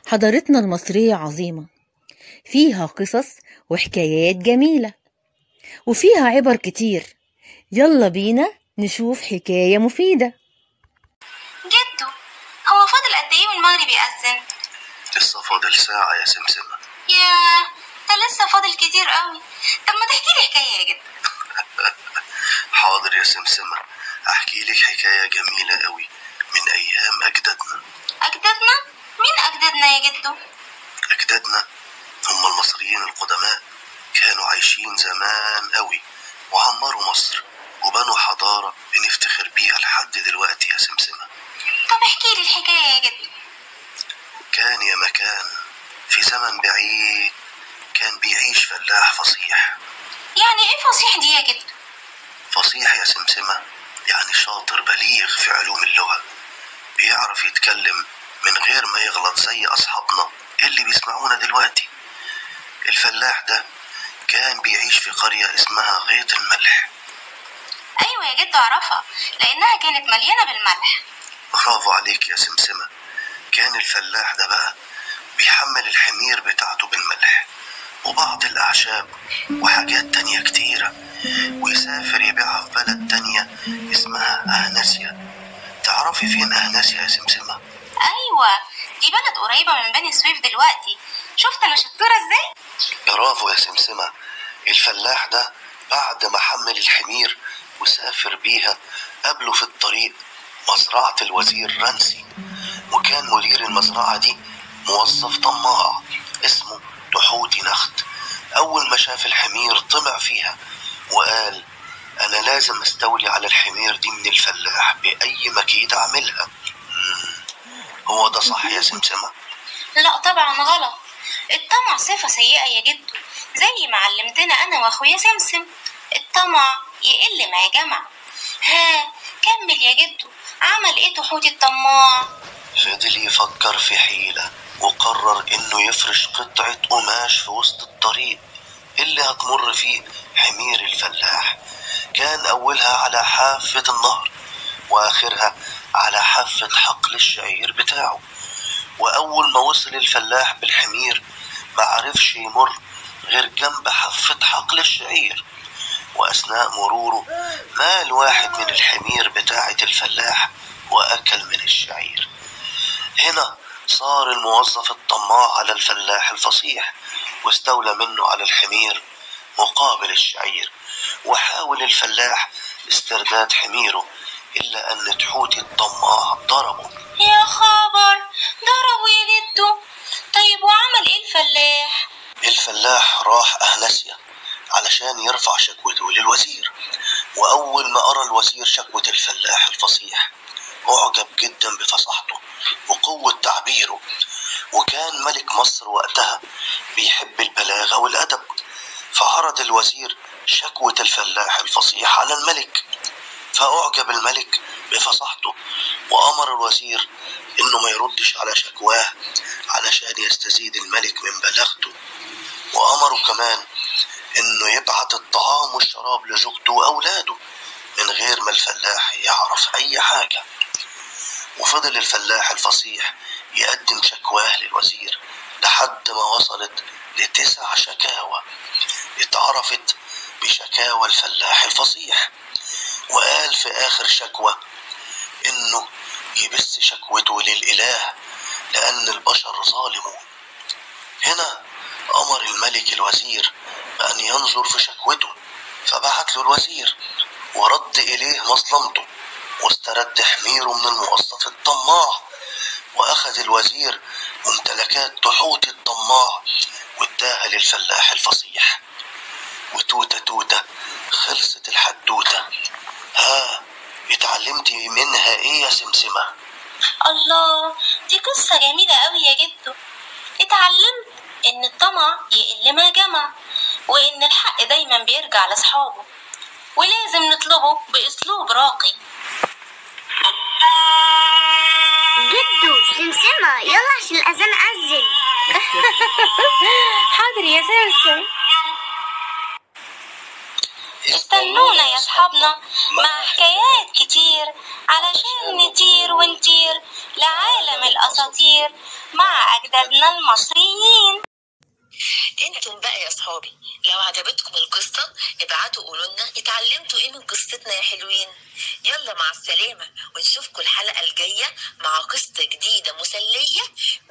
حضارتنا المصرية عظيمة فيها قصص وحكايات جميلة وفيها عبر كتير يلا بينا نشوف حكاية مفيدة جدو هو فاضل قد ايه والمغرب يأذن لسه فاضل ساعة يا سمسمة ياه ده لسه فاضل كتير قوي طب ما تحكي لي حكايه يا جدو حاضر يا سمسمة أحكي لك حكاية جميلة قوي من أيام أجدادنا اجدادنا مين اجدادنا يا جدو أجدادنا هم المصريين القدماء كانوا عايشين زمان قوي وعمروا مصر وبنوا حضارة بنفتخر بيها لحد دلوقتي يا سمسمة طب احكي لي الحكايه يا جدو كان يا مكان في زمن بعيد كان بيعيش فلاح فصيح يعني ايه فصيح دي يا جدو فصيح يا سمسمة يعني شاطر بليغ في علوم اللغة بيعرف يتكلم من غير ما يغلط زي أصحابنا اللي بيسمعونا دلوقتي الفلاح ده كان بيعيش في قرية اسمها غيط الملح ايوه يا جدو اعرفها لانها كانت مليانه بالملح برافو عليك يا سمسمة كان الفلاح ده بقى بيحمل الحمير بتاعته بالملح وبعض الأعشاب وحاجات تانية كتيرة ويسافر يبيعها في بلد تانية اسمها أهناسيا تعرفي فين أهناسيا يا سمسمة؟ ايوه دي بلد قريبه من بني سويف دلوقتي شفت انا شطوره ازاي برافو يا سمسمة الفلاح ده بعد ما حمل الحمير وسافر بيها قابله في الطريق مزرعة الوزير رنسي وكان مدير المزرعة دي موظف طماع اسمه تحوتي نخت أول ما شاف الحمير طمع فيها وقال أنا لازم أستولي على الحمير دي من الفلاح بأي مكيد أعملها مم. هو ده صح يا سمسمة لا طبعا غلط الطمع صفة سيئة يا جدو زي ما علمتنا أنا وأخويا سمسم الطمع يقل ما جمع ها كمل يا جدو عمل ايه تحوتي الطماع فضل يفكر في حيلة وقرر إنه يفرش قطعة قماش في وسط الطريق اللي هتمر فيه حمير الفلاح كان أولها على حافة النهر وآخرها على حافة حقل الشعير بتاعه وأول ما وصل الفلاح بالحمير ما عرفش يمر غير جنب حافة حقل الشعير وأثناء مروره مال واحد من الحمير بتاعة الفلاح وأكل من الشعير هنا صار الموظف الطماع على الفلاح الفصيح واستولى منه على الحمير مقابل الشعير وحاول الفلاح استرداد حميره إلا أن تحوتي الطماع ضربه يا خبر ضربوا يا جدو طيب وعمل ايه الفلاح الفلاح راح أهنسيا علشان يرفع شكوته للوزير وأول ما قرأ الوزير شكوة الفلاح الفصيح أعجب جدا بفصاحته وقوة تعبيره وكان ملك مصر وقتها بيحب البلاغة والأدب فعرض الوزير شكوة الفلاح الفصيح على الملك فأعجب الملك بفصاحته وأمر الوزير إنه ما يردش على شكواه علشان يستزيد الملك من بلاغته وأمره كمان إنه يبعت الطعام والشراب لزوجته وأولاده من غير ما الفلاح يعرف أي حاجة وفضل الفلاح الفصيح يقدم شكواه للوزير لحد ما وصلت لتسع شكاوى اتعرفت بشكاوى الفلاح الفصيح وقال في آخر شكوى إنه يبث شكوته للإله لأن البشر ظالمون هنا أمر الملك الوزير بأن ينظر في شكوته فبعت له الوزير ورد إليه مظلمته واسترد حميره من الموظف الطماع وأخذ الوزير ممتلكات تحوت الطماع واداها للفلاح الفصيح وتوتة توتة خلصت الحدوتة ها اتعلمتي منها ايه يا سمسمة الله دي قصة جميلة قوي يا جدو اتعلمت ان الطمع يقل ما جمع وان الحق دايما بيرجع لاصحابه ولازم نطلبه باسلوب راقي جدو سمسمة يلا عشان الأذان أذن حاضر يا سمسم استنونا يا اصحابنا مع حكايات كتير علشان نطير ونطير لعالم الاساطير مع أجدادنا المصريين انتم بقى يا صحابي لو عجبتكم القصة ابعتوا قولوا لنا اتعلمتوا ايه من قصتنا يا حلوين يلا مع السلامة ونشوفكم الحلقة الجاية مع قصة جديدة مسلية